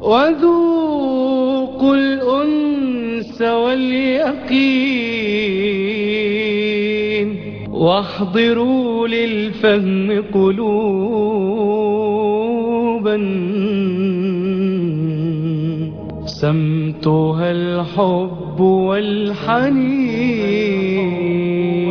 وذوقوا الأنس واليقين واحضروا للفهم قلوبا سمتها الحب والحنين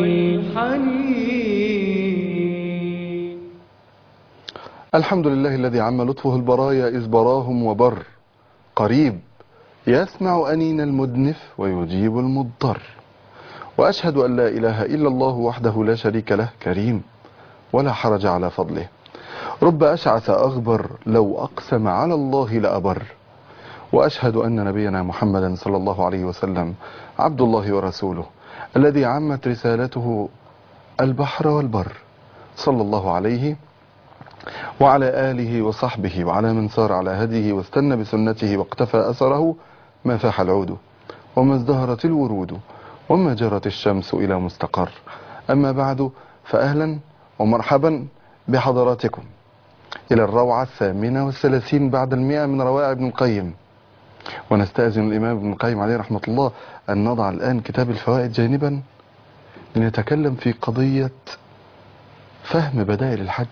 والحنين الحمد لله الذي عم لطفه البرايا إذ براهم وبر قريب يسمع أنين المدنف ويجيب المضطر وأشهد أن لا إله إلا الله وحده لا شريك له كريم ولا حرج على فضله رب أشعث أغبر لو أقسم على الله لأبر وأشهد أن نبينا محمدا صلى الله عليه وسلم عبد الله ورسوله الذي عمت رسالته البحر والبر صلى الله عليه وعلى آله وصحبه وعلى من سار على هديه واستنى بسنته واقتفى أثره ما فاح العود وما ازدهرت الورود وما جرت الشمس إلى مستقر أما بعد فأهلا ومرحبا بحضراتكم إلى الروعة الثامنة والثلاثين بعد المئة من روائع ابن القيم ونستأذن الإمام ابن القيم عليه رحمة الله أن نضع الآن كتاب الفوائد جانبا لنتكلم في قضية فهم بدائل الحج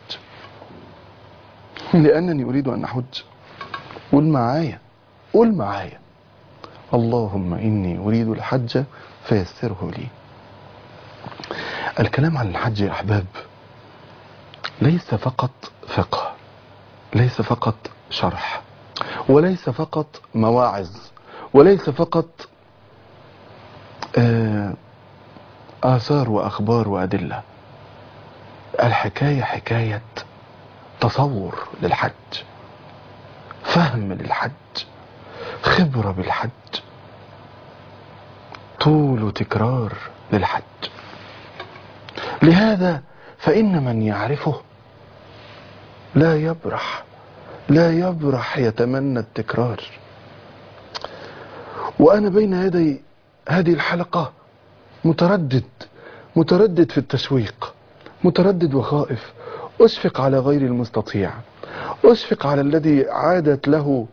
لأنني أريد أن أحج قول معايا قول معايا اللهم إني أريد الحج فيسره لي الكلام عن الحج يا أحباب ليس فقط فقه ليس فقط شرح وليس فقط مواعظ وليس فقط آه، آثار وأخبار وأدلة الحكاية حكاية تصور للحج فهم للحج خبرة بالحج طول تكرار للحج لهذا فإن من يعرفه لا يبرح لا يبرح يتمنى التكرار وأنا بين يدي هذه الحلقة متردد متردد في التشويق متردد وخائف أشفق على غير المستطيع أشفق على الذي عادت له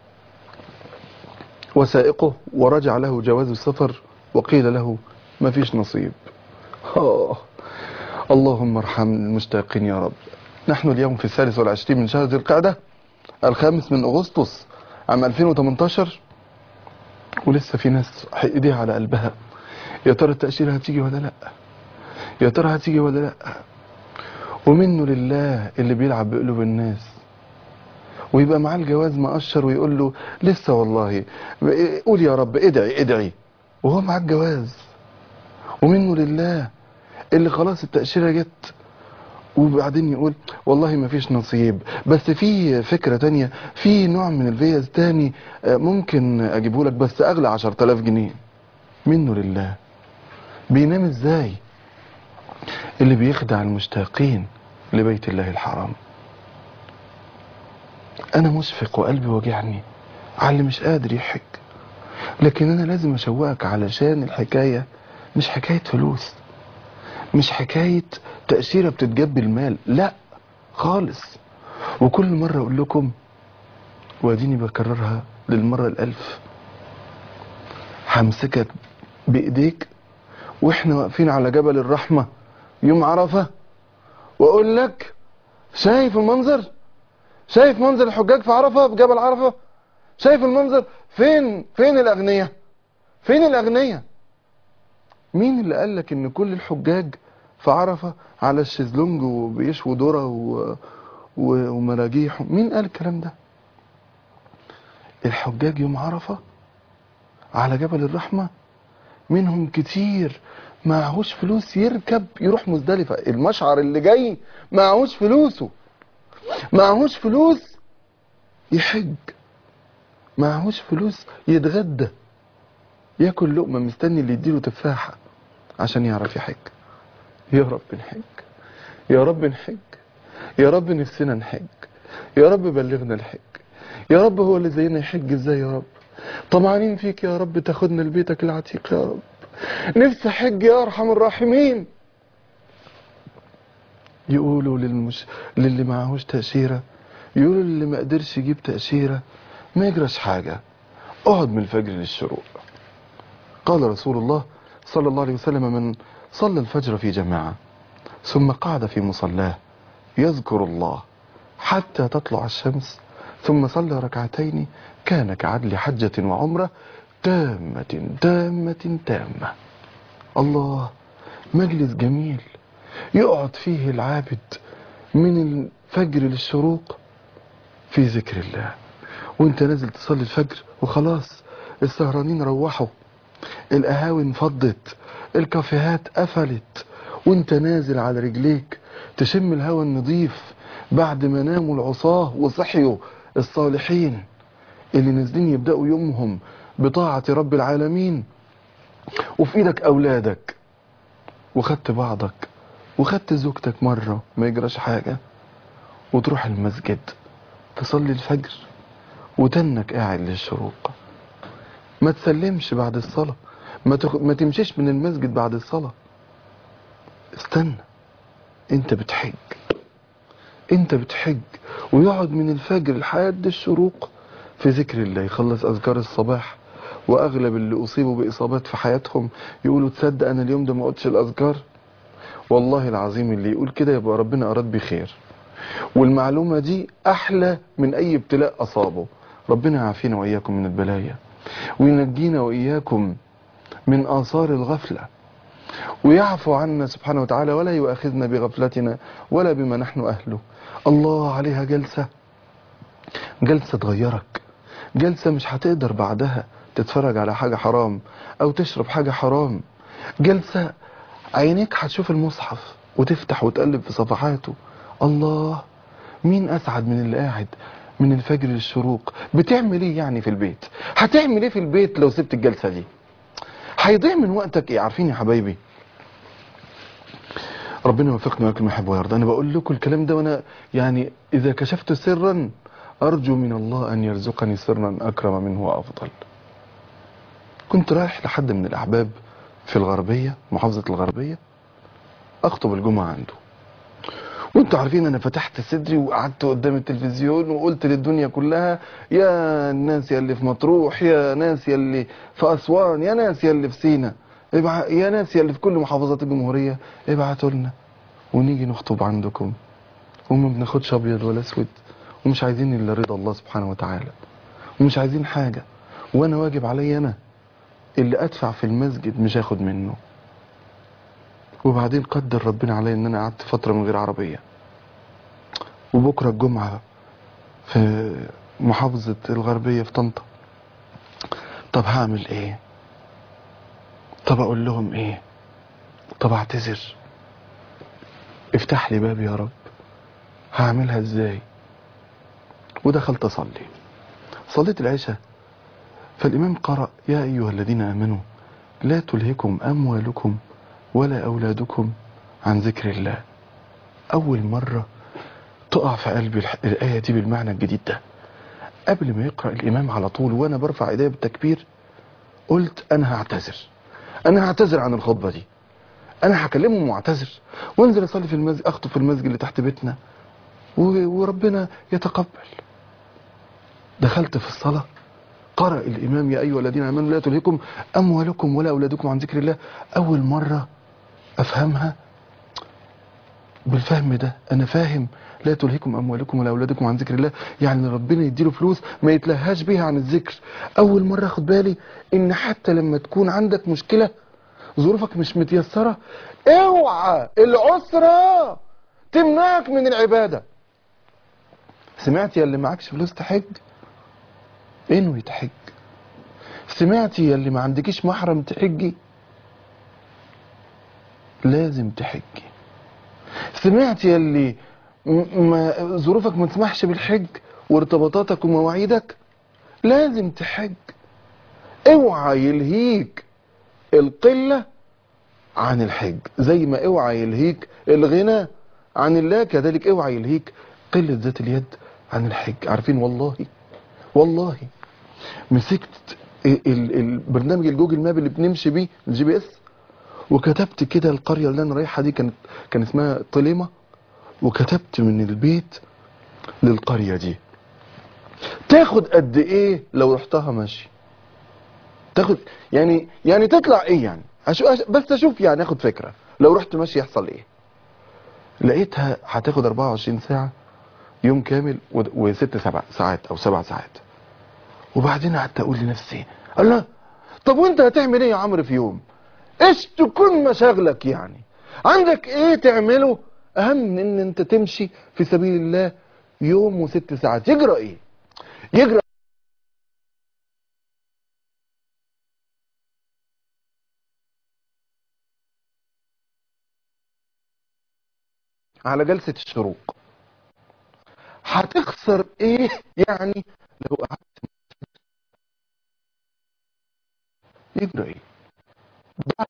وسائقه ورجع له جواز السفر وقيل له ما فيش نصيب آه. اللهم ارحم المشتاقين يا رب نحن اليوم في الثالث والعشرين من شهر ذي القعدة الخامس من أغسطس عام 2018 ولسه في ناس ايديها على قلبها يا ترى التأشيرة هتيجي ولا لا يا ترى هتيجي ولا لا ومنه لله اللي بيلعب بقلوب الناس ويبقى معاه الجواز مقشر ويقول له لسه والله قول يا رب ادعي ادعي وهو معاه الجواز ومنه لله اللي خلاص التأشيرة جت وبعدين يقول والله ما فيش نصيب بس في فكرة تانية في نوع من الفيز تاني آه، ممكن اجيبه لك بس اغلى عشر تلاف جنيه منه لله بينام ازاي اللي بيخدع المشتاقين لبيت الله الحرام انا مشفق وقلبي وجعني على اللي مش قادر يحج لكن انا لازم اشوقك علشان الحكاية مش حكاية فلوس مش حكاية تأشيرة بتتجاب بالمال لا خالص وكل مرة اقول لكم واديني بكررها للمرة الالف همسكك بايديك واحنا واقفين على جبل الرحمة يوم عرفة واقول لك شايف المنظر شايف منظر الحجاج في عرفة في جبل عرفة شايف المنظر فين فين الاغنياء فين الاغنياء مين اللي قال لك ان كل الحجاج في عرفة على الشезлونج وبيشووا ذره و... و... ومراجيح مين قال الكلام ده الحجاج يوم عرفة على جبل الرحمة منهم كتير معهوش فلوس يركب يروح مزدلفة المشعر اللي جاي معهوش فلوسه معهوش فلوس يحج معهوش فلوس يتغدى ياكل لقمة مستني اللي يديله تفاحة عشان يعرف يحج يا رب نحج يا رب نحج يا رب نفسنا نحج يا رب بلغنا الحج يا رب هو اللي زينا يحج ازاي يا رب طمعانين فيك يا رب تاخدنا لبيتك العتيق يا رب نفسي حج يا ارحم الراحمين يقولوا للمش... للي معهوش تأشيرة يقولوا للي ما قدرش يجيب تأشيرة ما يجراش حاجة اقعد من الفجر للشروق قال رسول الله صلى الله عليه وسلم من صلى الفجر في جماعة ثم قعد في مصلاه يذكر الله حتى تطلع الشمس ثم صلى ركعتين كان كعدل حجة وعمرة تامة تامة تامة الله مجلس جميل يقعد فيه العابد من الفجر للشروق في ذكر الله وانت نازل تصلي الفجر وخلاص السهرانين روحوا القهاوي انفضت الكافيهات قفلت وانت نازل على رجليك تشم الهواء النظيف بعد ما ناموا العصاه وصحيوا الصالحين اللي نازلين يبدأوا يومهم بطاعة رب العالمين وفي ايدك اولادك وخدت بعضك وخدت زوجتك مرة ما يجراش حاجة وتروح المسجد تصلي الفجر وتنك قاعد للشروق ما تسلمش بعد الصلاة ما, تخ... ما تمشيش من المسجد بعد الصلاة استنى انت بتحج انت بتحج ويقعد من الفجر لحد الشروق في ذكر الله يخلص اذكار الصباح واغلب اللي اصيبوا باصابات في حياتهم يقولوا تصدق انا اليوم ده ما قلتش الاذكار والله العظيم اللي يقول كده يبقى ربنا اراد بخير والمعلومة دي احلى من اي ابتلاء اصابه ربنا يعافينا واياكم من البلايا وينجينا واياكم من اثار الغفله ويعفو عنا سبحانه وتعالى ولا يؤاخذنا بغفلتنا ولا بما نحن أهله الله عليها جلسة جلسة تغيرك جلسة مش هتقدر بعدها تتفرج على حاجة حرام أو تشرب حاجة حرام جلسة عينيك هتشوف المصحف وتفتح وتقلب في صفحاته الله مين أسعد من اللي قاعد من الفجر للشروق بتعمل ايه يعني في البيت هتعمل ايه في البيت لو سبت الجلسة دي هيضيع من وقتك ايه عارفين يا حبايبي ربنا يوفقنا ولكم يحب ويرضى انا بقول لكم الكلام ده وانا يعني اذا كشفت سرا ارجو من الله ان يرزقني سرا اكرم منه وافضل كنت رايح لحد من الاحباب في الغربية محافظة الغربية اخطب الجمعة عنده وانتوا عارفين انا فتحت صدري وقعدت قدام التلفزيون وقلت للدنيا كلها يا الناس يا اللي في مطروح يا ناس يا اللي في اسوان يا ناس يا اللي في سينا ابع... يا ناس يا اللي في كل محافظات الجمهورية ابعتوا لنا ونيجي نخطب عندكم وما بناخدش ابيض ولا اسود ومش عايزين الا رضا الله سبحانه وتعالى ومش عايزين حاجة وانا واجب علي انا اللي ادفع في المسجد مش هاخد منه وبعدين قدر ربنا عليا ان انا قعدت فترة من غير عربية وبكرة الجمعة في محافظة الغربية في طنطا طب هعمل ايه طب اقول لهم ايه طب اعتذر افتح لي باب يا رب هعملها ازاي ودخلت اصلي صليت العشاء فالامام قرأ يا ايها الذين امنوا لا تلهكم اموالكم ولا أولادكم عن ذكر الله أول مرة تقع في قلبي الح- الآية دي بالمعنى الجديد ده قبل ما يقرأ الإمام على طول وأنا برفع إيديا بالتكبير قلت أنا هعتذر أنا هعتذر عن الخطبة دي أنا هكلمهم واعتذر وانزل أصلي في المسجد أخطب في المسجد اللي تحت بيتنا و- وربنا يتقبل دخلت في الصلاة قرأ الإمام يا أيها الذين آمنوا لا تلهكم أموالكم ولا أولادكم عن ذكر الله أول مرة أفهمها بالفهم ده أنا فاهم لا تلهكم أموالكم ولا أولادكم عن ذكر الله يعني ربنا يديله فلوس ما يتلهاش بيها عن الذكر أول مرة أخد بالي إن حتى لما تكون عندك مشكلة ظروفك مش متيسرة اوعى العسرة تمنعك من العبادة سمعت يا اللي معكش فلوس تحج انوي تحج سمعتي يا اللي ما عندكيش محرم تحجي لازم تحجي سمعتي يا اللي م- ما ظروفك ما تسمحش بالحج وارتباطاتك ومواعيدك لازم تحج اوعى يلهيك القلة عن الحج زي ما اوعى يلهيك الغنى عن الله كذلك اوعى يلهيك قلة ذات اليد عن الحج عارفين والله والله مسكت ال- ال- البرنامج الجوجل ماب اللي بنمشي بيه الجي بي اس وكتبت كده القرية اللي انا رايحها دي كانت كان اسمها طليمة وكتبت من البيت للقرية دي تاخد قد ايه لو رحتها ماشي تاخد يعني يعني تطلع ايه يعني أشو أش... بس اشوف يعني اخد فكرة لو رحت ماشي يحصل ايه لقيتها هتاخد 24 ساعة يوم كامل و... وست سبع ساعات او سبع ساعات وبعدين قعدت اقول لنفسي الله طب وانت هتعمل ايه يا عمرو في يوم ايش تكون مشاغلك يعني عندك ايه تعمله اهم من ان انت تمشي في سبيل الله يوم وست ساعات يجرى ايه يجرى على جلسة الشروق هتخسر ايه يعني لو قعدت يجرى ايه بعد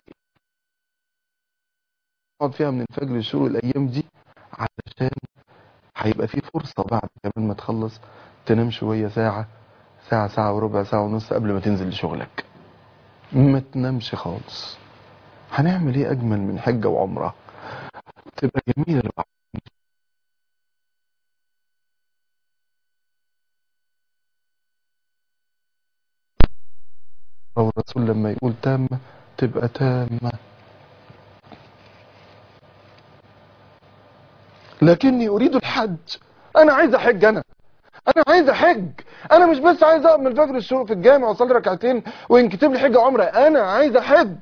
نقعد فيها من الفجر للشروق الايام دي علشان هيبقى في فرصة بعد كمان ما تخلص تنام شوية ساعة ساعة ساعة وربع ساعة ونص قبل ما تنزل لشغلك ما تنامش خالص هنعمل ايه اجمل من حجة وعمرة تبقى جميلة لو أو الرسول لما يقول تامة تبقى تامة لكني أريد الحج أنا عايز أحج أنا أنا عايز أحج أنا مش بس عايز أقوم من الفجر الشروق في الجامع وأصلي ركعتين وينكتب لي حجة عمرة أنا عايز أحج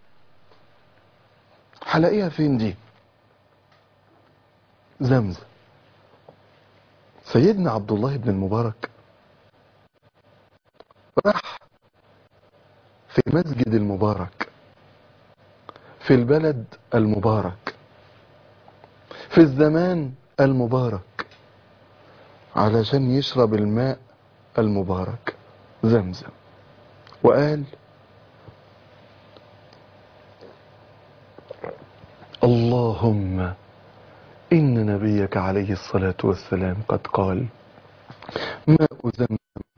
هلاقيها فين دي زمزم سيدنا عبد الله بن المبارك راح في مسجد المبارك في البلد المبارك في الزمان المبارك علشان يشرب الماء المبارك زمزم وقال اللهم إن نبيك عليه الصلاة والسلام قد قال ماء زمزم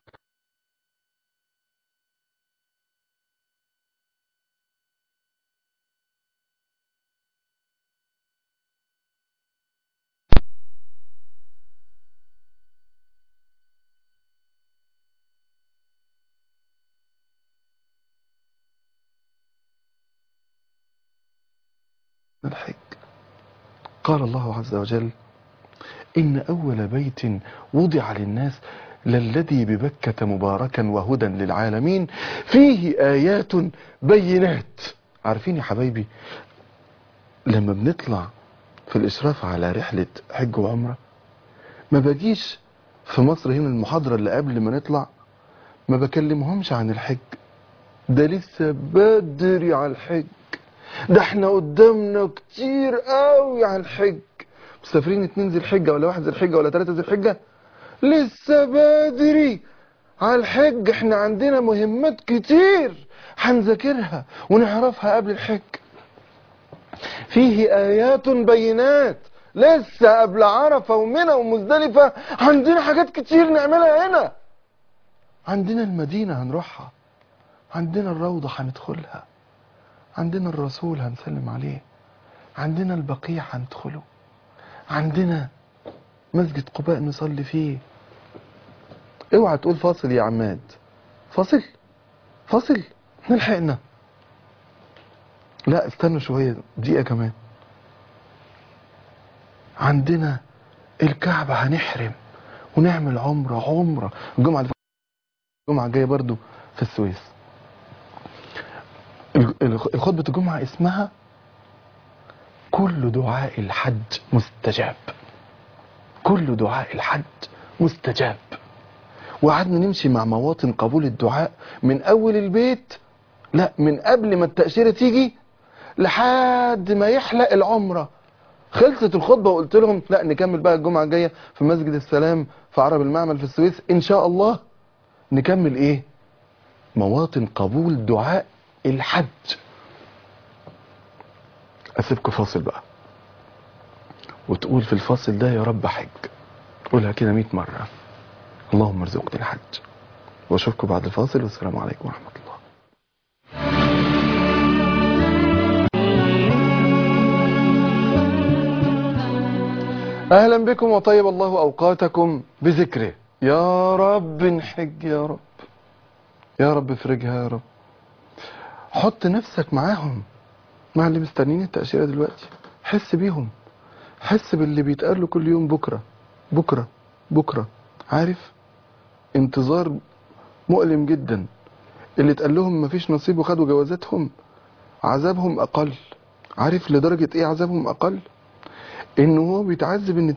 الحج قال الله عز وجل إن أول بيت وضع للناس للذي ببكة مباركا وهدى للعالمين فيه آيات بينات عارفين يا حبايبي لما بنطلع في الإشراف على رحلة حج وعمرة ما بجيش في مصر هنا المحاضرة اللي قبل ما نطلع ما بكلمهمش عن الحج ده لسه بدري على الحج ده احنا قدامنا كتير قوي على الحج مسافرين اتنين ذي الحجة ولا واحد ذي الحجة ولا تلاتة ذي الحجة لسه بدري على الحج احنا عندنا مهمات كتير هنذاكرها ونعرفها قبل الحج فيه آيات بينات لسه قبل عرفة ومنى ومزدلفة عندنا حاجات كتير نعملها هنا عندنا المدينة هنروحها عندنا الروضة هندخلها عندنا الرسول هنسلم عليه عندنا البقيع هندخله عندنا مسجد قباء نصلي فيه اوعى تقول فاصل يا عماد فاصل فاصل احنا لحقنا لا استنوا شوية دقيقة كمان عندنا الكعبة هنحرم ونعمل عمرة عمرة الجمعة اللي الجمعة الجاية برضو في السويس الخطبة الجمعة اسمها كل دعاء الحج مستجاب كل دعاء الحج مستجاب وقعدنا نمشي مع مواطن قبول الدعاء من اول البيت لا من قبل ما التأشيرة تيجي لحد ما يحلق العمرة خلصت الخطبة وقلت لهم لا نكمل بقى الجمعة الجاية في مسجد السلام في عرب المعمل في السويس ان شاء الله نكمل ايه مواطن قبول دعاء الحج اسيبكم فاصل بقى وتقول في الفاصل ده يا رب حج قولها كده 100 مرة اللهم ارزقني الحج واشوفكم بعد الفاصل والسلام عليكم ورحمة الله اهلا بكم وطيب الله اوقاتكم بذكره يا رب نحج يا رب يا رب افرجها يا رب حط نفسك معاهم مع اللي مستنيين التأشيرة دلوقتي حس بيهم حس باللي بيتقال له كل يوم بكرة بكرة بكرة عارف انتظار مؤلم جدا اللي اتقال لهم مفيش نصيب وخدوا جوازاتهم عذابهم اقل عارف لدرجة ايه عذابهم اقل ان هو بيتعذب ان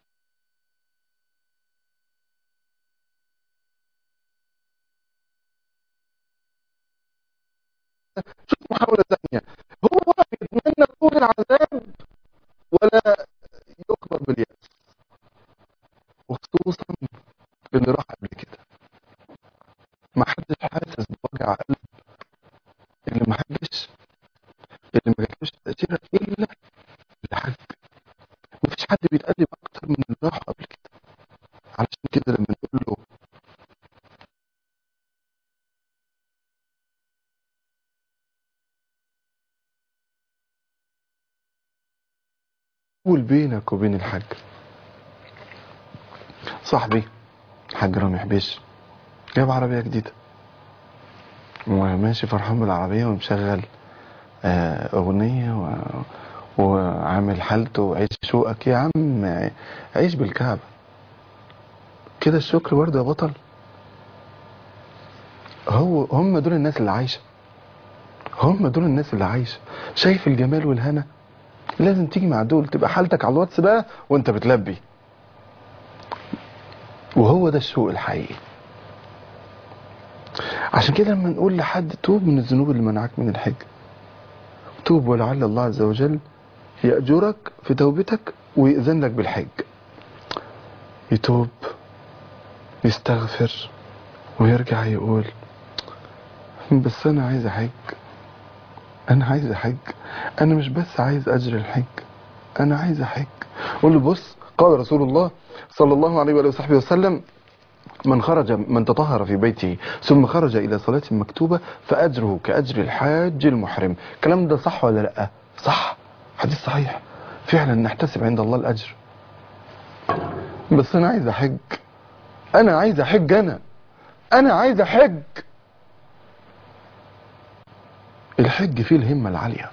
شوف محاولة ثانية هو ولا بيتمنى طول العذاب ولا يكبر باليأس وخصوصا اللي راح قبل كده ما حدش حاسس بوجع قلب اللي ما حدش اللي ما جاتلوش تأثيرها إلا اللي حج مفيش حد بيتقلب أكتر من اللي راح قبل كده علشان كده لما نقول له قول بينك وبين الحج صاحبي حاج رامي حبيش جاب عربية جديدة وماشي فرحان بالعربية ومشغل آه، أغنية و... وعامل حالته وعيش شوقك يا عم عيش بالكعبة كده الشكر برضه يا بطل هو هم دول الناس اللي عايشة هم دول الناس اللي عايشة شايف الجمال والهنا لازم تيجي مع دول تبقى حالتك على الواتس بقى وانت بتلبي وهو ده الشوق الحقيقي عشان كده لما نقول لحد توب من الذنوب اللي منعك من الحج توب ولعل الله عز وجل يأجرك في توبتك ويأذن لك بالحج يتوب يستغفر ويرجع يقول بس انا عايز احج انا عايز احج انا مش بس عايز اجر الحج انا عايز احج قول له بص قال رسول الله صلى الله عليه وآله وصحبه وسلم من خرج من تطهر في بيته ثم خرج إلى صلاة مكتوبة فأجره كأجر الحاج المحرم الكلام ده صح ولا لا صح حديث صحيح فعلا نحتسب عند الله الأجر بس أنا عايز أحج أنا عايز أحج أنا أنا عايز أحج الحج فيه الهمة العالية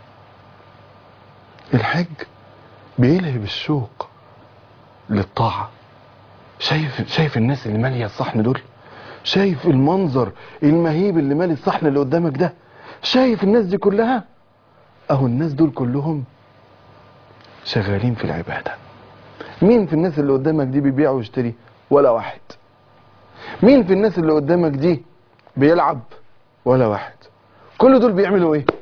الحج بيلهب الشوق للطاعة شايف شايف الناس اللي ماليه الصحن دول شايف المنظر المهيب اللي مالي الصحن اللي قدامك ده شايف الناس دي كلها اهو الناس دول كلهم شغالين في العبادة مين في الناس اللي قدامك دي بيبيع ويشتري ولا واحد مين في الناس اللي قدامك دي بيلعب ولا واحد كل دول بيعملوا ايه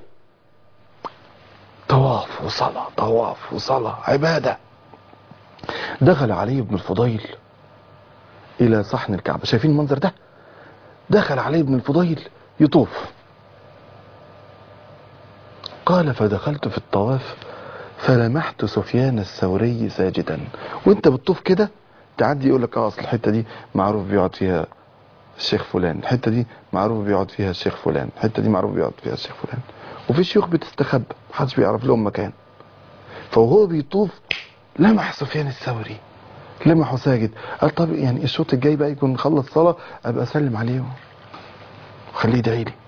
طواف وصلاة طواف وصلاة عبادة دخل علي بن الفضيل الى صحن الكعبة شايفين المنظر ده دخل علي بن الفضيل يطوف قال فدخلت في الطواف فلمحت سفيان الثوري ساجدا وانت بتطوف كده تعدي يقول لك اه اصل الحته دي معروف بيقعد فيها الشيخ فلان الحته دي معروف بيقعد فيها الشيخ فلان الحته دي معروف بيقعد فيها الشيخ فلان وفي شيوخ بتستخبى محدش بيعرف لهم مكان فوهو بيطوف لمح سفيان الثوري لمحه ساجد قال طب يعني الشوط الجاي بقى يكون خلص صلاه ابقى اسلم عليه وخليه يدعي لي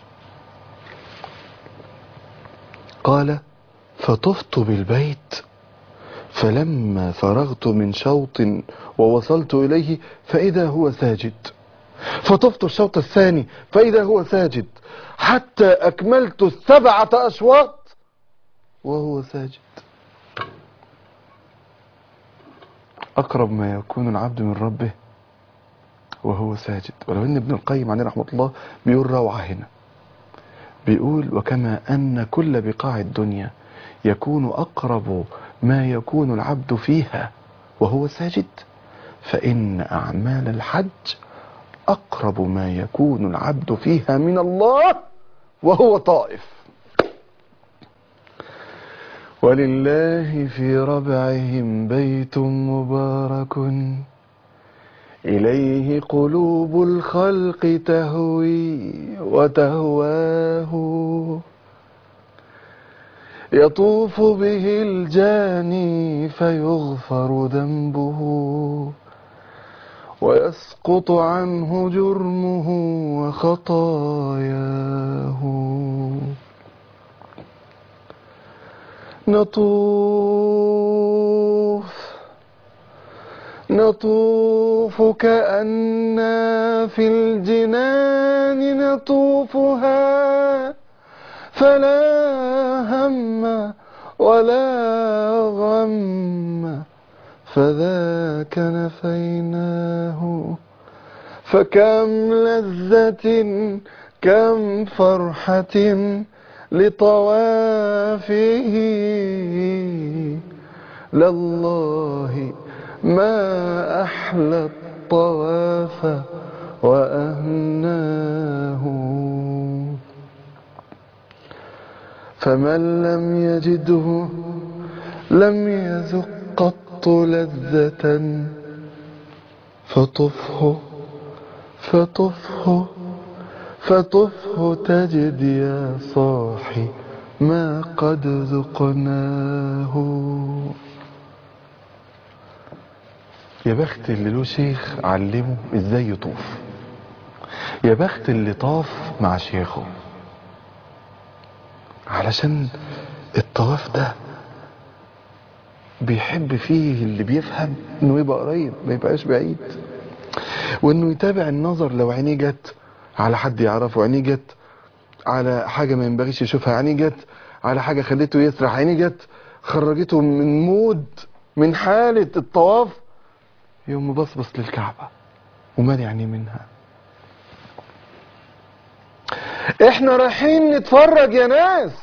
قال فطفت بالبيت فلما فرغت من شوط ووصلت إليه فإذا هو ساجد فطفت الشوط الثاني فإذا هو ساجد حتى أكملت السبعة أشواط وهو ساجد أقرب ما يكون العبد من ربه وهو ساجد ولو أن ابن القيم عليه رحمة الله بيقول روعة هنا بيقول وكما أن كل بقاع الدنيا يكون أقرب ما يكون العبد فيها وهو ساجد فإن أعمال الحج أقرب ما يكون العبد فيها من الله وهو طائف ولله في ربعهم بيت مبارك إليه قلوب الخلق تهوي وتهواه يطوف به الجاني فيغفر ذنبه ويسقط عنه جرمه وخطاياه نطوف نطوف كأننا في الجنان نطوفها فلا هم ولا غم فذاك نفيناه فكم لذة كم فرحة لطوافه لله ما أحلى الطواف وأهناه فمن لم يجده لم يذق قط لذة فطفه فطفه فطفه تجد يا صاحي ما قد ذقناه يا بخت اللي له شيخ علمه ازاي يطوف يا بخت اللي طاف مع شيخه علشان الطواف ده بيحب فيه اللي بيفهم انه يبقى قريب ما يبقاش بعيد وانه يتابع النظر لو عينيه جت على حد يعرفه عينيه جت على حاجة ما ينبغيش يشوفها عينيه جت على حاجة خليته يسرح عينيه جت خرجته من مود من حالة الطواف يوم مبصبص للكعبة ومالي عينيه منها احنا رايحين نتفرج يا ناس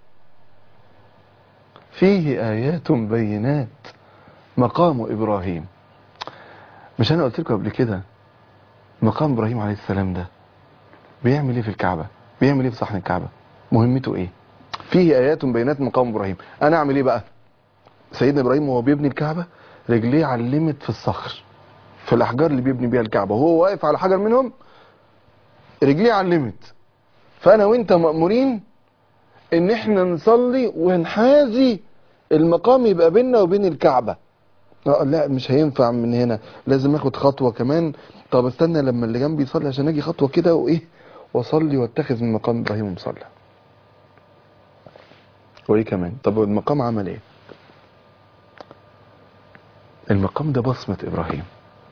فيه آيات بينات مقام إبراهيم مش أنا قلت لكم قبل كده مقام إبراهيم عليه السلام ده بيعمل إيه في الكعبة بيعمل إيه في صحن الكعبة مهمته إيه فيه آيات بينات مقام إبراهيم أنا أعمل إيه بقى سيدنا إبراهيم وهو بيبني الكعبة رجليه علمت في الصخر في الأحجار اللي بيبني بيها الكعبة وهو واقف على حجر منهم رجليه علمت فأنا وأنت مأمورين إن إحنا نصلي ونحازي المقام يبقى بيننا وبين الكعبة آه، لا مش هينفع من هنا لازم اخد خطوة كمان طب استنى لما اللي جنبي يصلي عشان اجي خطوة كده وايه واصلي واتخذ من مقام ابراهيم مصلى وايه كمان طب المقام عمل ايه المقام ده بصمة ابراهيم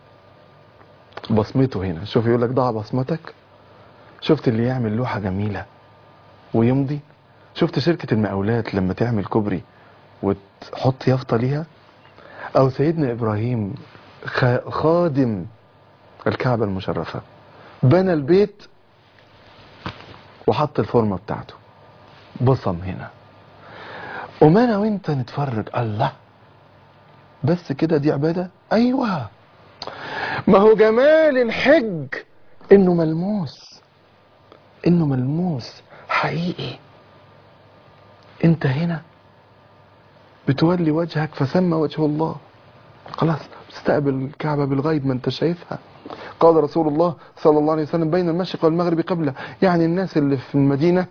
بصمته هنا شوف يقول لك ضع بصمتك شفت اللي يعمل لوحة جميلة ويمضي شفت شركة المقاولات لما تعمل كوبري وتحط يافطة ليها او سيدنا ابراهيم خ- خادم الكعبة المشرفة بنى البيت وحط الفورمة بتاعته بصم هنا وما انا وانت نتفرج الله بس كده دي عبادة ايوه ما هو جمال الحج انه ملموس انه ملموس حقيقي انت هنا بتولي وجهك فثم وجه الله خلاص تستقبل الكعبة بالغيب ما انت شايفها قال رسول الله صلى الله عليه وسلم بين المشرق والمغرب قبلة يعني الناس اللي في المدينة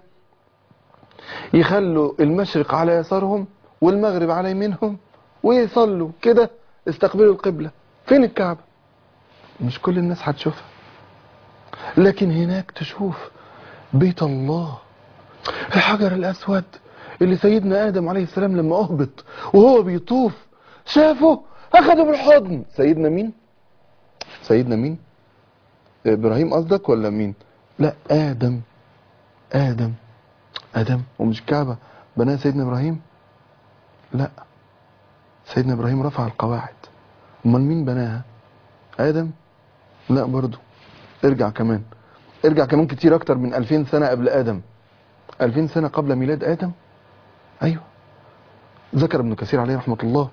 يخلوا المشرق على يسارهم والمغرب على يمينهم ويصلوا كده استقبلوا القبلة فين الكعبة مش كل الناس هتشوفها لكن هناك تشوف بيت الله الحجر الأسود اللي سيدنا آدم عليه السلام لما أهبط وهو بيطوف شافه أخده بالحضن سيدنا مين سيدنا مين إبراهيم قصدك ولا مين لا آدم آدم آدم ومش كعبة بناها سيدنا إبراهيم لا سيدنا إبراهيم رفع القواعد أمال مين بناها آدم لا برضو ارجع كمان ارجع كمان كتير أكتر من 2000 سنة قبل آدم 2000 سنة قبل ميلاد آدم أيوة ذكر ابن كثير عليه رحمة الله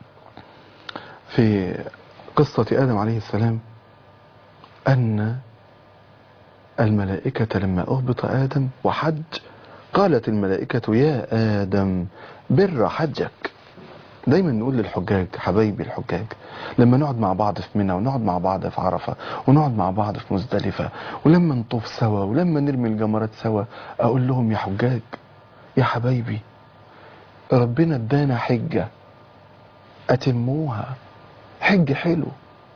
في قصة آدم عليه السلام أن الملائكة لما أهبط آدم وحج قالت الملائكة يا آدم بر حجك دايما نقول للحجاج حبايبي الحجاج لما نقعد مع بعض في منى ونقعد مع بعض في عرفة ونقعد مع بعض في مزدلفة ولما نطوف سوا ولما نرمي الجمرات سوا أقول لهم يا حجاج يا حبايبي ربنا ادانا حجة أتموها حج حلو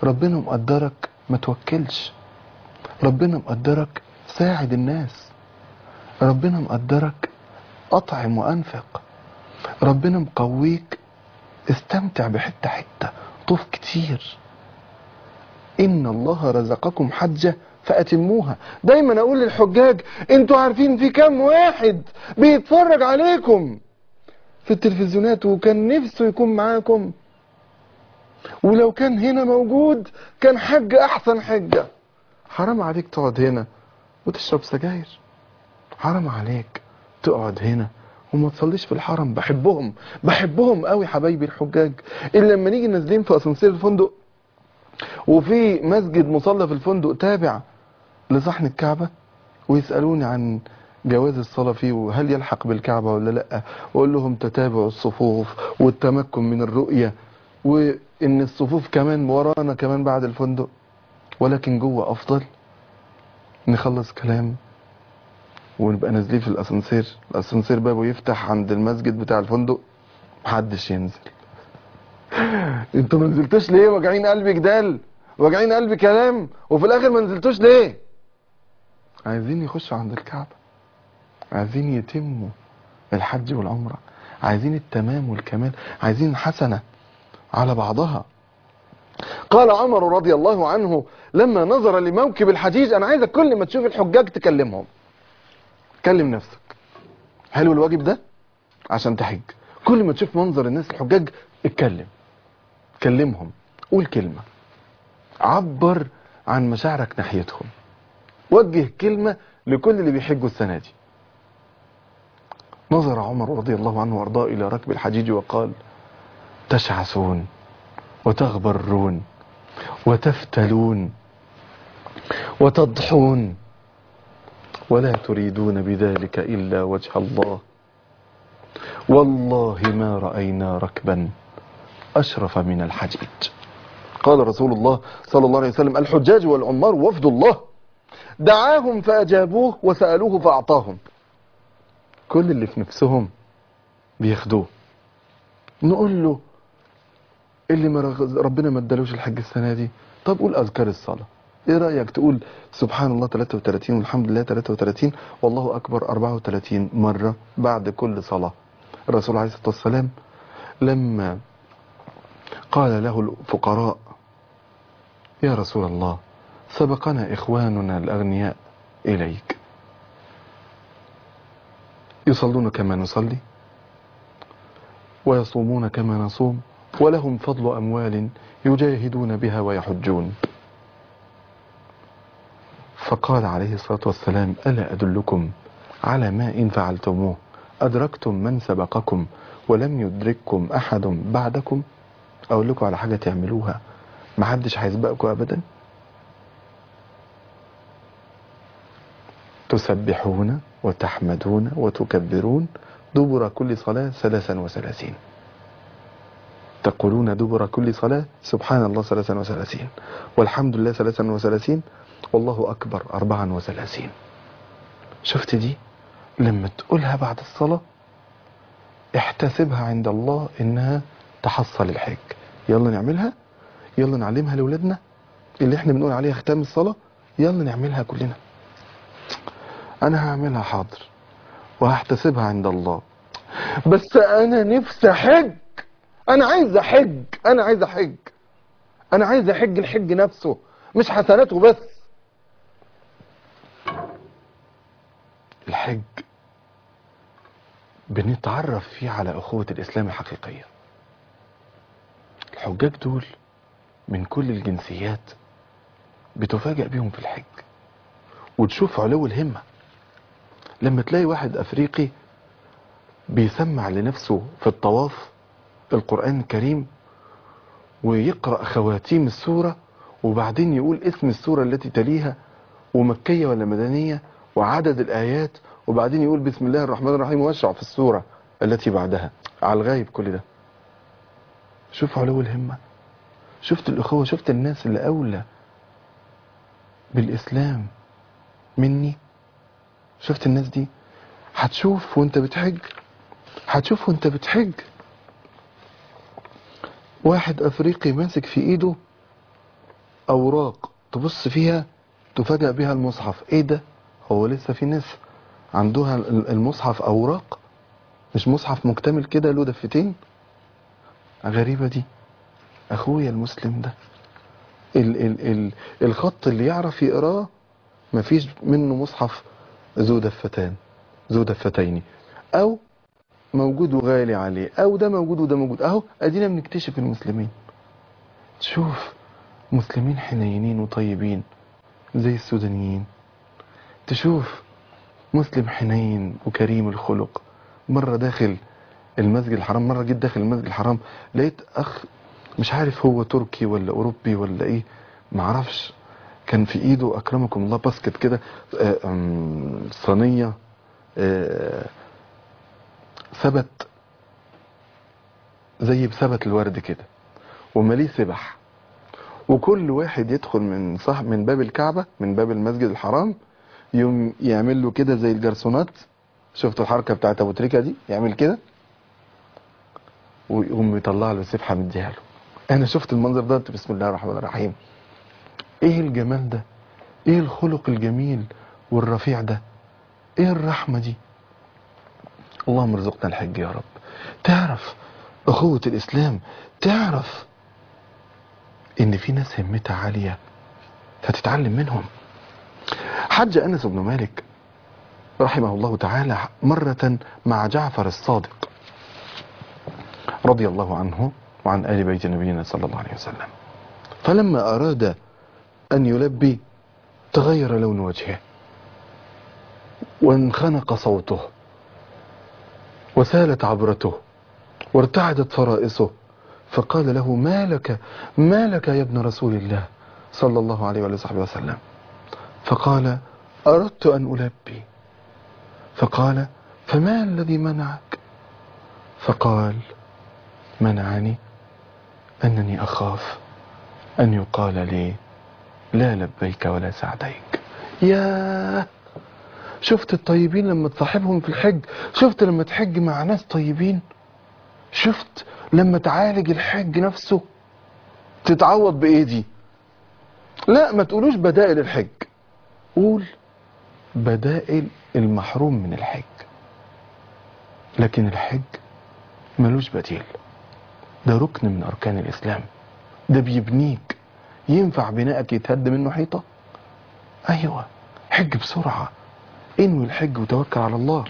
ربنا مقدرك ما توكلش ربنا مقدرك ساعد الناس ربنا مقدرك أطعم وأنفق ربنا مقويك استمتع بحتة حتة طوف كتير إن الله رزقكم حجة فأتموها دايما أقول للحجاج انتوا عارفين في كام واحد بيتفرج عليكم في التلفزيونات وكان نفسه يكون معاكم ولو كان هنا موجود كان حج أحسن حجة حرام عليك تقعد هنا وتشرب سجاير حرام عليك تقعد هنا وما تصليش في الحرم بحبهم بحبهم قوي حبايبي الحجاج اللي لما نيجي نازلين في اسانسير الفندق وفي مسجد مصلى في الفندق تابع لصحن الكعبة ويسألوني عن جواز الصلاة فيه وهل يلحق بالكعبة ولا لا واقول لهم تتابع الصفوف والتمكن من الرؤية وان الصفوف كمان ورانا كمان بعد الفندق ولكن جوه افضل نخلص كلام ونبقى نازلين في الاسانسير الاسانسير بابه يفتح عند المسجد بتاع الفندق محدش ينزل انتوا ما نزلتوش ليه واجعين قلبي جدال واجعين قلبي كلام وفي الاخر ما نزلتوش ليه عايزين يخشوا عند الكعبة عايزين يتموا الحج والعمرة عايزين التمام والكمال عايزين حسنة على بعضها قال عمر رضي الله عنه لما نظر لموكب الحجيج انا عايزك كل ما تشوف الحجاج تكلمهم كلم نفسك حلو الواجب ده عشان تحج كل ما تشوف منظر الناس الحجاج اتكلم كلمهم قول كلمة عبر عن مشاعرك ناحيتهم وجه كلمة لكل اللي بيحجوا السنة دي نظر عمر رضي الله عنه وارضاه الى ركب الحجيج وقال تشعثون وتغبرون وتفتلون وتضحون ولا تريدون بذلك إلا وجه الله والله ما رأينا ركبا أشرف من الحجيج قال رسول الله صلى الله عليه وسلم الحجاج والعمار وفد الله دعاهم فأجابوه وسألوه فأعطاهم كل اللي في نفسهم بياخدوه نقول له اللي ما رغ- ربنا ما ادالوش الحج السنة دي طب قول أذكار الصلاة ايه رأيك تقول سبحان الله 33 والحمد لله 33 والله أكبر 34 مرة بعد كل صلاة الرسول عليه الصلاة والسلام لما قال له الفقراء يا رسول الله سبقنا إخواننا الأغنياء إليك يصلون كما نصلي ويصومون كما نصوم ولهم فضل أموال يجاهدون بها ويحجون فقال عليه الصلاة والسلام ألا أدلكم على ما إن فعلتموه أدركتم من سبقكم ولم يدرككم أحد بعدكم أقول لكم على حاجة تعملوها محدش هيسبقكم أبدا تسبحون وتحمدون وتكبرون دبر كل صلاة ثلاثا وثلاثين تقولون دبر كل صلاة سبحان الله ثلاثا وثلاثين والحمد لله ثلاثا وثلاثين والله أكبر أربعا وثلاثين شفت دي لما تقولها بعد الصلاة احتسبها عند الله إنها تحصل الحج يلا نعملها يلا نعلمها لأولادنا اللي احنا بنقول عليها ختام الصلاة يلا نعملها كلنا أنا هعملها حاضر وهحتسبها عند الله بس أنا نفسي أحج أنا عايز أحج أنا عايز أحج أنا عايز أحج الحج نفسه مش حسناته بس الحج بنتعرف فيه على أخوة الإسلام الحقيقية الحجاج دول من كل الجنسيات بتفاجأ بيهم في الحج وتشوف علو الهمة لما تلاقي واحد أفريقي بيسمع لنفسه في الطواف القرآن الكريم ويقرأ خواتيم السورة وبعدين يقول اسم السورة التي تليها ومكية ولا مدنية وعدد الآيات وبعدين يقول بسم الله الرحمن الرحيم ويشرع في السورة التي بعدها على الغايب كل ده شوف علو الهمة شفت الأخوة شفت الناس اللي أولى بالإسلام مني شفت الناس دي هتشوف وانت بتحج هتشوف وانت بتحج واحد افريقي ماسك في ايده اوراق تبص فيها تفاجأ بها المصحف ايه ده هو لسه في ناس عندها ال- المصحف اوراق مش مصحف مكتمل كده له دفتين غريبة دي اخويا المسلم ده ال ال ال الخط اللي يعرف يقراه مفيش منه مصحف ذو دفتان ذو دفتين او موجود وغالي عليه او ده موجود وده موجود اهو ادينا بنكتشف المسلمين تشوف مسلمين حنينين وطيبين زي السودانيين تشوف مسلم حنين وكريم الخلق مرة داخل المسجد الحرام مرة جيت داخل المسجد الحرام لقيت أخ مش عارف هو تركي ولا أوروبي ولا إيه معرفش كان في إيده أكرمكم الله باسكت كده آه، أم، صينية آه، ثبت زي بثبت الورد كده ومليه سبح وكل واحد يدخل من صح من باب الكعبة من باب المسجد الحرام يوم يعمل له كده زي الجرسونات شفت الحركة بتاعت ابو تريكة دي يعمل كده ويقوم يطلع له سبحة مديها له انا شفت المنظر ده قلت بسم الله الرحمن الرحيم ايه الجمال ده ايه الخلق الجميل والرفيع ده ايه الرحمة دي اللهم ارزقنا الحج يا رب تعرف اخوة الاسلام تعرف ان في ناس همتها عالية فتتعلم منهم حج انس بن مالك رحمه الله تعالى مرة مع جعفر الصادق رضي الله عنه وعن آل بيت نبينا صلى الله عليه وسلم فلما أراد أن يلبي تغير لون وجهه وانخنق صوته وسالت عبرته وارتعدت فرائصه فقال له ما لك ما لك يا ابن رسول الله صلى الله عليه وآله وصحبه وسلم فقال أردت أن ألبي فقال فما الذي منعك فقال منعني أنني أخاف أن يقال لي لا لبيك ولا سعديك يا شفت الطيبين لما تصاحبهم في الحج شفت لما تحج مع ناس طيبين شفت لما تعالج الحج نفسه تتعوض بايه دي لا ما تقولوش بدائل الحج قول بدائل المحروم من الحج لكن الحج ملوش بديل ده ركن من اركان الاسلام ده بيبنيك ينفع بنائك يتهد منه حيطه ايوه حج بسرعه انوي الحج وتوكل على الله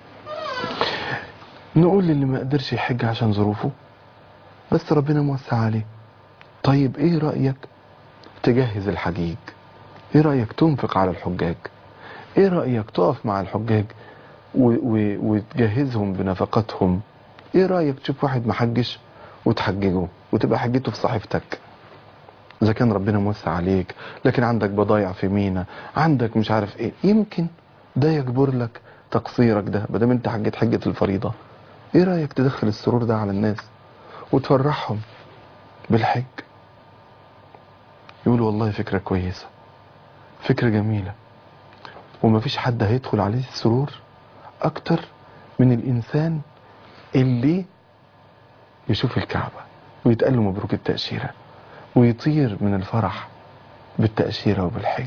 نقول للي ما قدرش يحج عشان ظروفه بس ربنا موسع عليه طيب ايه رأيك تجهز الحجيج ايه رأيك تنفق على الحجاج ايه رأيك تقف مع الحجاج و و وتجهزهم بنفقاتهم ايه رأيك تشوف واحد محجش وتحججه وتبقى حجته في صحيفتك اذا كان ربنا موسع عليك لكن عندك بضايع في مينا عندك مش عارف ايه يمكن ده يجبر لك تقصيرك ده بدل انت حجيت حجة الفريضة ايه رأيك تدخل السرور ده على الناس وتفرحهم بالحج يقولوا والله فكرة كويسة فكرة جميلة ومفيش حد هيدخل عليه السرور اكتر من الانسان اللي يشوف الكعبة ويتقال له مبروك التأشيرة ويطير من الفرح بالتأشيرة وبالحج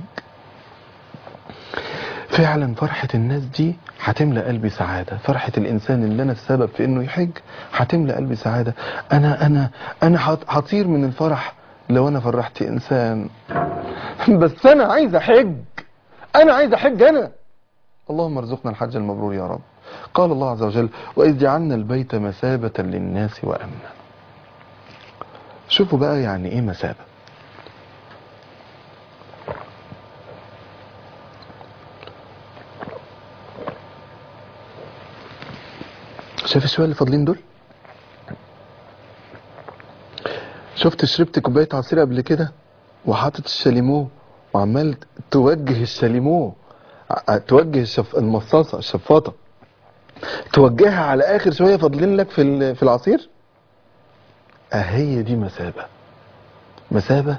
فعلا فرحة الناس دي هتملى قلبي سعادة فرحة الإنسان اللي أنا السبب في إنه يحج هتملى قلبي سعادة أنا أنا أنا هط- هطير من الفرح لو أنا فرحت إنسان بس أنا عايز أحج أنا عايز أحج أنا اللهم ارزقنا الحج المبرور يا رب قال الله عز وجل وإذ جعلنا البيت مثابة للناس وأمنا شوفوا بقى يعني إيه مثابة شايف الشوية اللي فاضلين دول شفت شربت كوباية عصير قبل كده وحاطط الشاليمو وعمال توجه الشاليمو ع- توجه الشف... المصاصة الشفاطة توجهها على آخر شوية فاضلين لك في ال- في العصير أهي دي مثابة مثابة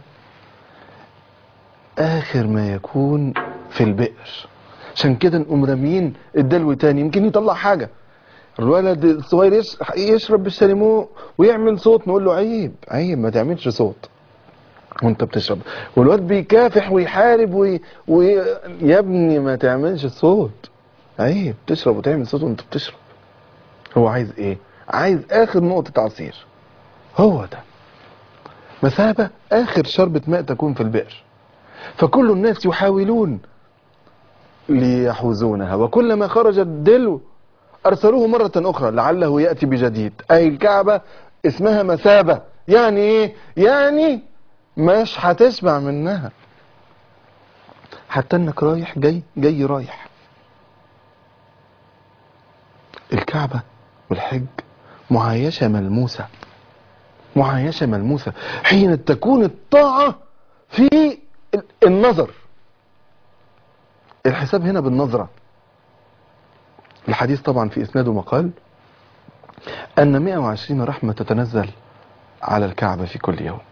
آخر ما يكون في البئر عشان كده نقوم راميين الدلو تاني يمكن يطلع حاجة الولد الصغير يش- يشرب بالشاليمو ويعمل صوت نقول له عيب عيب ما تعملش صوت وانت بتشرب والواد بيكافح ويحارب وي... وي... يا ابني ما تعملش صوت عيب تشرب وتعمل صوت وانت بتشرب هو عايز ايه عايز اخر نقطة عصير هو ده مثابة اخر شربة ماء تكون في البئر فكل الناس يحاولون ليحوزونها وكلما خرج الدلو ارسلوه مرة اخرى لعله يأتي بجديد اي الكعبة اسمها مثابة يعني ايه يعني مش هتشبع منها حتى انك رايح جاي جاي رايح الكعبة والحج معايشة ملموسة معايشة ملموسة حين تكون الطاعة في النظر الحساب هنا بالنظرة الحديث طبعا في إسناده مقال أن 120 رحمة تتنزل على الكعبة في كل يوم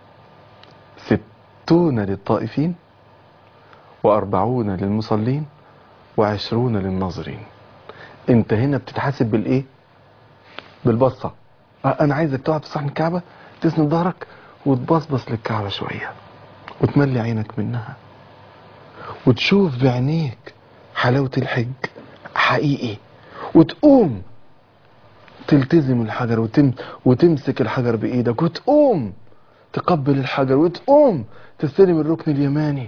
ستون للطائفين وأربعون للمصلين وعشرون للناظرين انت هنا بتتحاسب بالايه بالبصة اه انا عايزك تقعد في صحن الكعبة تسند ظهرك وتبصبص للكعبة شوية وتملي عينك منها وتشوف بعينيك حلاوة الحج حقيقي وتقوم تلتزم الحجر وتم وتمسك الحجر بايدك وتقوم تقبل الحجر وتقوم تستلم الركن اليماني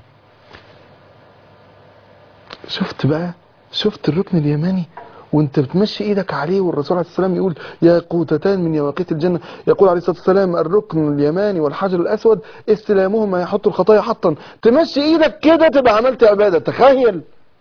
شفت بقى شفت الركن اليماني وانت بتمشي ايدك عليه والرسول عليه السلام يقول ياقوتتان من يواقيت الجنه يقول عليه الصلاه والسلام الركن اليماني والحجر الاسود استلامهما يحط الخطايا حطا تمشي ايدك كده تبقى عملت عباده تخيل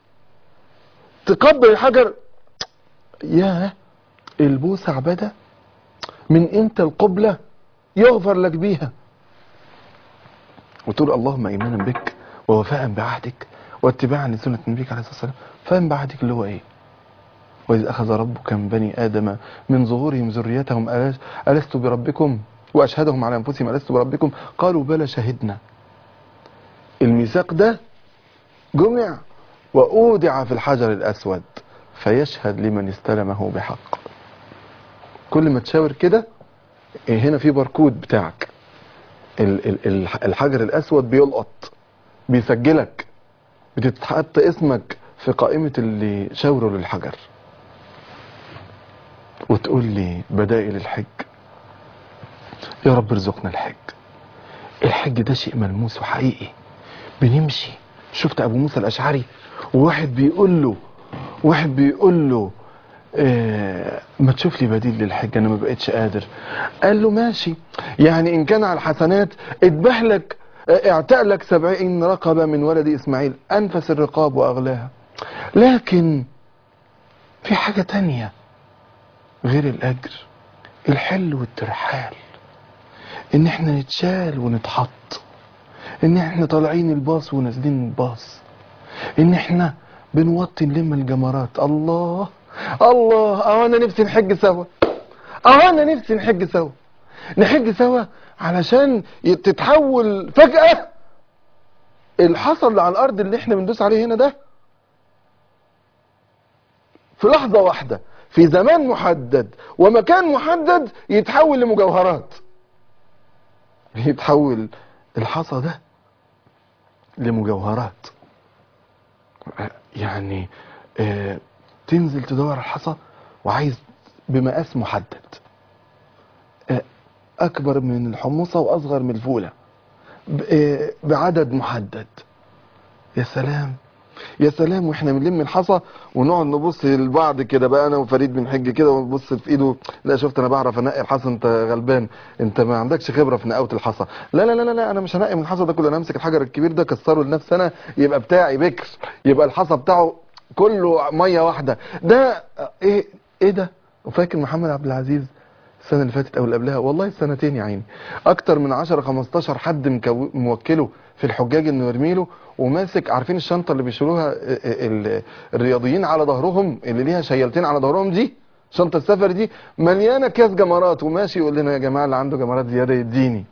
تقبل الحجر يا البوسه عباده من امتى القبله يغفر لك بيها وتقول اللهم ايمانا بك ووفاء بعهدك واتباعا لسنه نبيك عليه الصلاه والسلام فاهم بعهدك اللي هو ايه وإذ أخذ ربك من بني آدم من ظهورهم ذريتهم ألس- ألست بربكم وأشهدهم على أنفسهم ألست بربكم قالوا بلى شهدنا الميثاق ده جمع وأودع في الحجر الأسود فيشهد لمن استلمه بحق كل ما تشاور كده إيه هنا في باركود بتاعك ال- ال- ال- الحجر الأسود بيلقط بيسجلك بتتحط اسمك في قائمة اللي شاوروا للحجر وتقول لي بدائل الحج يا رب ارزقنا الحج الحج ده شيء ملموس وحقيقي بنمشي شفت ابو موسى الاشعري وواحد بيقول له واحد بيقول له آه ما تشوف لي بديل للحج انا ما بقتش قادر قال له ماشي يعني ان كان على الحسنات اذبح لك آه، اعتق لك سبعين رقبة من ولد اسماعيل انفس الرقاب واغلاها لكن في حاجة تانية غير الاجر الحل والترحال ان احنا نتشال ونتحط ان احنا طالعين الباص ونازلين الباص ان احنا بنوطي نلم الجمرات الله الله اه انا نفسي نحج سوا اه انا نفسي نحج سوا نحج سوا علشان ي- تتحول فجأة الحصى اللي على الارض اللي احنا بندوس عليه هنا ده في لحظة واحدة في زمان محدد ومكان محدد يتحول لمجوهرات يتحول الحصى ده لمجوهرات يعني آه، تنزل تدور على الحصى وعايز بمقاس محدد آه، اكبر من الحمصة واصغر من الفولة ب- آه، بعدد محدد يا سلام يا سلام واحنا بنلم الحصى ونقعد نبص لبعض كده بقى انا وفريد بنحج كده ونبص في ايده لا شفت انا بعرف انقي الحصى انت غلبان انت ما عندكش خبره في نقاوه الحصى لا لا لا لا, لا انا مش هنقي من الحصى ده كله انا امسك الحجر الكبير ده كسره لنفسي انا يبقى بتاعي بكر يبقى الحصى بتاعه كله ميه واحده ده ايه ايه ده وفاكر محمد عبد العزيز السنه اللي فاتت او اللي قبلها والله السنتين يا عيني اكتر من 10 15 حد مكو- موكله في الحجاج انه يرمي له وماسك عارفين الشنطه اللي بيشيلوها ال- ال- الرياضيين على ظهرهم اللي ليها شيلتين على ظهرهم دي شنطه السفر دي مليانه كاس جمرات وماشي يقول لنا يا جماعه اللي عنده جمرات زياده يديني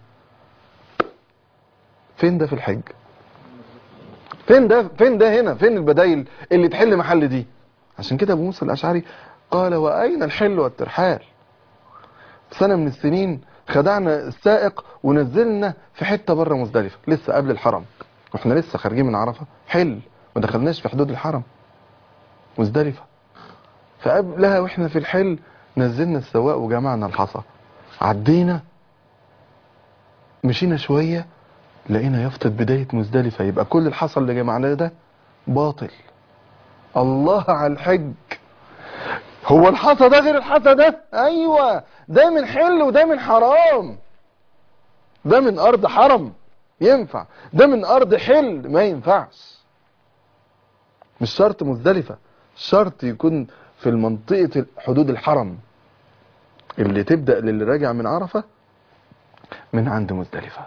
فين ده في الحج فين ده فين ده هنا فين البدايل اللي تحل محل دي عشان كده ابو موسى الاشعري قال واين الحل والترحال سنه من السنين خدعنا السائق ونزلنا في حتة بره مزدلفة لسه قبل الحرم واحنا لسه خارجين من عرفة حل ما دخلناش في حدود الحرم مزدلفة فقبلها واحنا في الحل نزلنا السواق وجمعنا الحصى عدينا مشينا شوية لقينا يافطة بداية مزدلفة يبقى كل الحصى اللي جمعناه ده باطل الله على الحج هو الحصى ده غير الحصى ده ايوه ده من حل وده من حرام ده من ارض حرم ينفع ده من ارض حل ما ينفعش مش شرط مزدلفة شرط يكون في المنطقة حدود الحرم اللي تبدأ للي راجع من عرفة من عند مزدلفة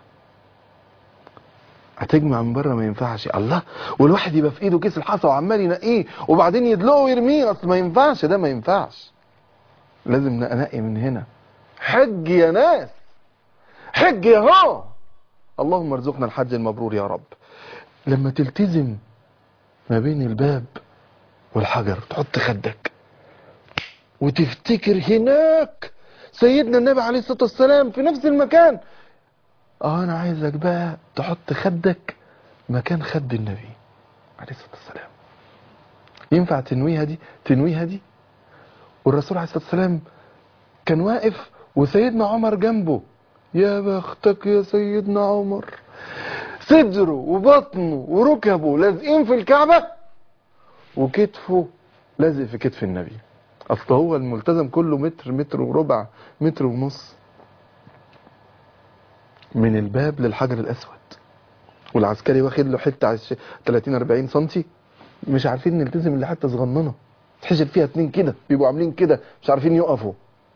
هتجمع من بره ما ينفعش الله والواحد يبقى في ايده كيس الحصى وعمال ينقيه وبعدين يدلقه ويرميه اصل ما ينفعش ده ما ينفعش لازم ننقي من هنا حج يا ناس حج يا هو اللهم ارزقنا الحج المبرور يا رب لما تلتزم ما بين الباب والحجر تحط خدك وتفتكر هناك سيدنا النبي عليه الصلاة والسلام في نفس المكان اه انا عايزك بقى تحط خدك مكان خد النبي عليه الصلاة والسلام ينفع تنويها دي تنويها دي والرسول عليه الصلاة والسلام كان واقف وسيدنا عمر جنبه يا بختك يا سيدنا عمر صدره وبطنه وركبه لازقين في الكعبة وكتفه لازق في كتف النبي اصل هو الملتزم كله متر متر وربع متر ونص من الباب للحجر الاسود والعسكري واخد له حته عش... 30 40 سنتي مش عارفين نلتزم الا حته صغننه تحجر فيها اتنين كده بيبقوا عاملين كده مش عارفين يقفوا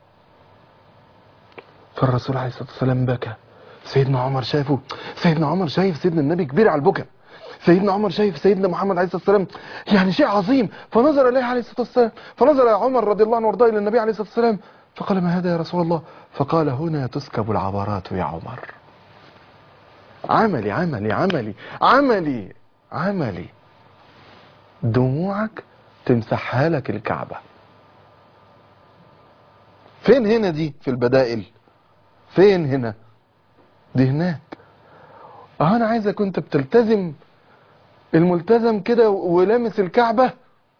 فالرسول عليه الصلاه والسلام بكى سيدنا عمر شافه سيدنا عمر شايف سيدنا النبي كبير على البكا سيدنا عمر شايف سيدنا محمد عليه الصلاه والسلام يعني شيء عظيم فنظر اليه عليه الصلاه والسلام فنظر عمر رضي الله عنه وارضاه الى النبي عليه الصلاه والسلام فقال ما هذا يا رسول الله فقال هنا تسكب العبرات يا عمر عملي عملي عملي عملي عملي دموعك تمسحها لك الكعبة فين هنا دي في البدائل فين هنا دي هناك اه انا عايزك كنت بتلتزم الملتزم كده ولامس الكعبة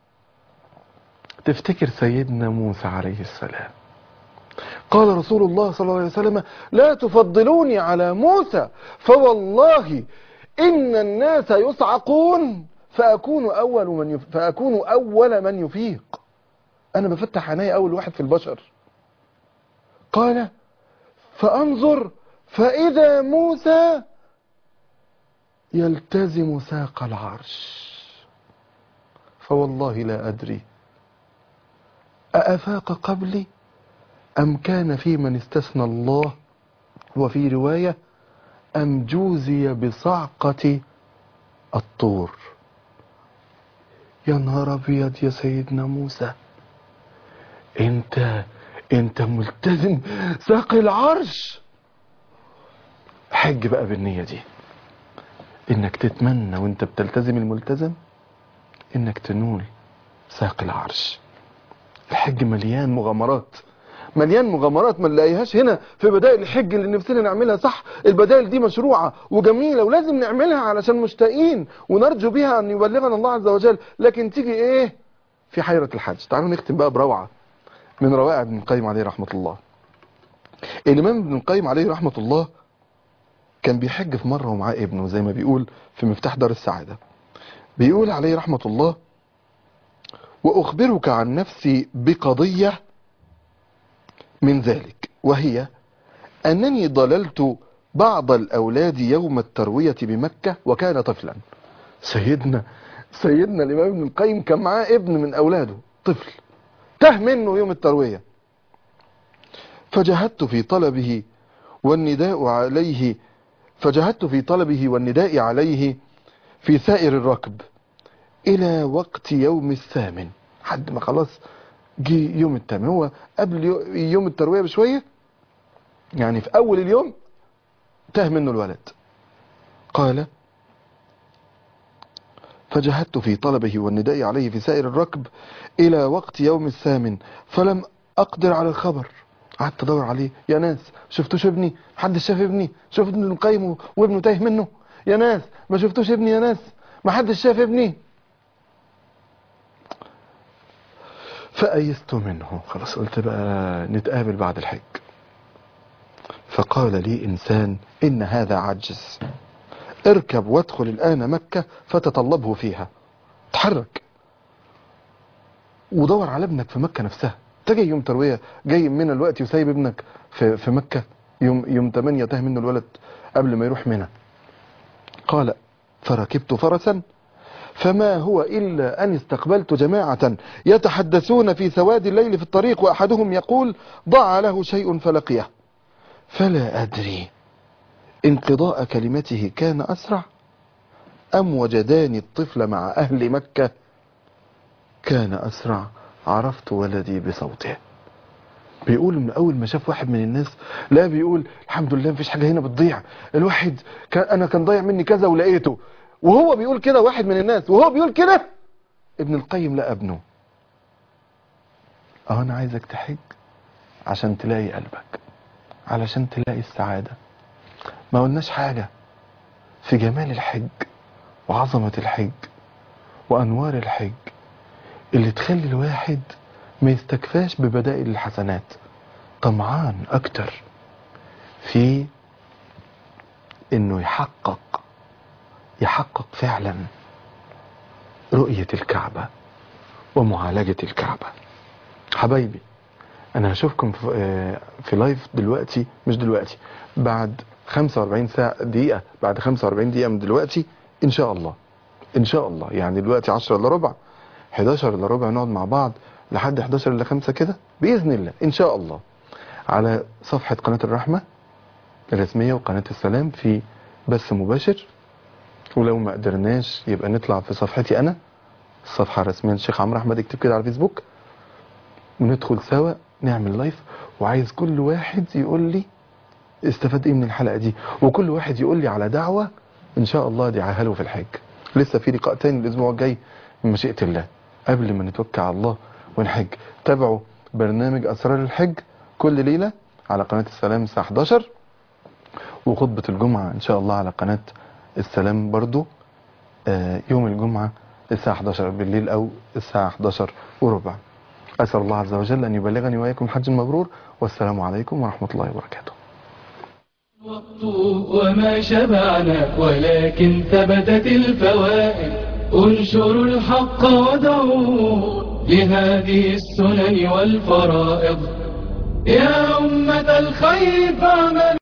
تفتكر سيدنا موسى عليه السلام قال رسول الله صلى الله عليه وسلم لا تفضلوني على موسى فوالله إن الناس يصعقون فأكون أول من يف... فأكون أول من يفيق أنا بفتح عيني أول واحد في البشر قال فأنظر فإذا موسى يلتزم ساق العرش فوالله لا أدري أأفاق قبلي أم كان في من استثنى الله وفي رواية أم جوزي بصعقة الطور يا نهار أبيض يا سيدنا موسى أنت أنت ملتزم ساق العرش حج بقى بالنية دي إنك تتمنى وأنت بتلتزم الملتزم إنك تنول ساق العرش الحج مليان مغامرات مليان مغامرات ما نلاقيهاش هنا في بدائل الحج اللي نفسنا نعملها صح البدائل دي مشروعة وجميلة ولازم نعملها علشان مشتاقين ونرجو بها ان يبلغنا الله عز وجل لكن تيجي ايه في حيرة الحج تعالوا نختم بقى بروعة من روائع ابن القيم عليه رحمة الله الامام ابن القيم عليه رحمة الله كان بيحج في مرة ومعاه ابنه زي ما بيقول في مفتاح دار السعادة بيقول عليه رحمة الله وأخبرك عن نفسي بقضية من ذلك وهي أنني ضللت بعض الأولاد يوم التروية بمكة وكان طفلا سيدنا سيدنا الإمام ابن القيم كان معاه ابن من أولاده طفل تاه منه يوم التروية فجهدت في طلبه والنداء عليه فجهدت في طلبه والنداء عليه في سائر الركب إلى وقت يوم الثامن حد ما خلاص جه يوم الثامن هو قبل يوم التروية بشوية يعني في أول اليوم تاه منه الولد قال فجهدت في طلبه والنداء عليه في سائر الركب إلى وقت يوم الثامن فلم أقدر على الخبر قعدت ادور عليه يا ناس شفتوش ابني محدش شاف ابني شوف ابن القيم وابنه تايه منه يا ناس ما شفتوش ابني يا ناس محدش شاف ابني فأيست منه خلاص قلت بقى نتقابل بعد الحج فقال لي إنسان إن هذا عجز اركب وادخل الآن مكة فتطلبه فيها تحرك ودور على ابنك في مكة نفسها انت جاي يوم تروية جاي من الوقت وسايب ابنك في, في مكة يوم يوم 8 تاه منه الولد قبل ما يروح منى قال فركبت فرسا فما هو إلا أن استقبلت جماعة يتحدثون في سواد الليل في الطريق وأحدهم يقول ضاع له شيء فلقيه فلا أدري انقضاء كلمته كان أسرع أم وجداني الطفل مع أهل مكة كان أسرع عرفت ولدي بصوته بيقول من أول ما شاف واحد من الناس لا بيقول الحمد لله مفيش حاجة هنا بتضيع الواحد كان أنا كان ضايع مني كذا ولقيته وهو بيقول كده واحد من الناس وهو بيقول كده ابن القيم لقى ابنه اه انا عايزك تحج عشان تلاقي قلبك علشان تلاقي السعادة ما قلناش حاجة في جمال الحج وعظمة الحج وأنوار الحج اللي تخلي الواحد ما يستكفاش ببدائل الحسنات طمعان أكتر في إنه يحقق يحقق فعلا رؤية الكعبة ومعالجة الكعبة حبايبي انا هشوفكم في, آه، في لايف دلوقتي مش دلوقتي بعد 45 ساعة دقيقة بعد 45 دقيقة من دلوقتي ان شاء الله ان شاء الله يعني دلوقتي 10 الا ربع 11 الا ربع نقعد مع بعض لحد 11 الا 5 كده باذن الله ان شاء الله على صفحة قناة الرحمة الرسمية وقناة السلام في بث مباشر ولو ما قدرناش يبقى نطلع في صفحتي انا الصفحة الرسمية للشيخ عمرو احمد اكتب كده على الفيسبوك وندخل سوا نعمل لايف وعايز كل واحد يقول لي استفاد ايه من الحلقة دي وكل واحد يقول لي على دعوة ان شاء الله ادعيها له في الحج لسه في لقاء تاني الاسبوع الجاي من مشيئة الله قبل ما نتوكل على الله ونحج تابعوا برنامج اسرار الحج كل ليلة على قناة السلام الساعة 11 وخطبة الجمعة ان شاء الله على قناة السلام برضو آه، يوم الجمعة الساعة 11 بالليل او الساعة 11 وربع أسأل الله عز وجل أن يبلغني وإياكم حج مبرور والسلام عليكم ورحمة الله وبركاته الوقت وما شبعنا ولكن ثبتت الفوائد انشروا الحق ودعوا لهذه السنن والفرائض يا أمة الخير فاعملوا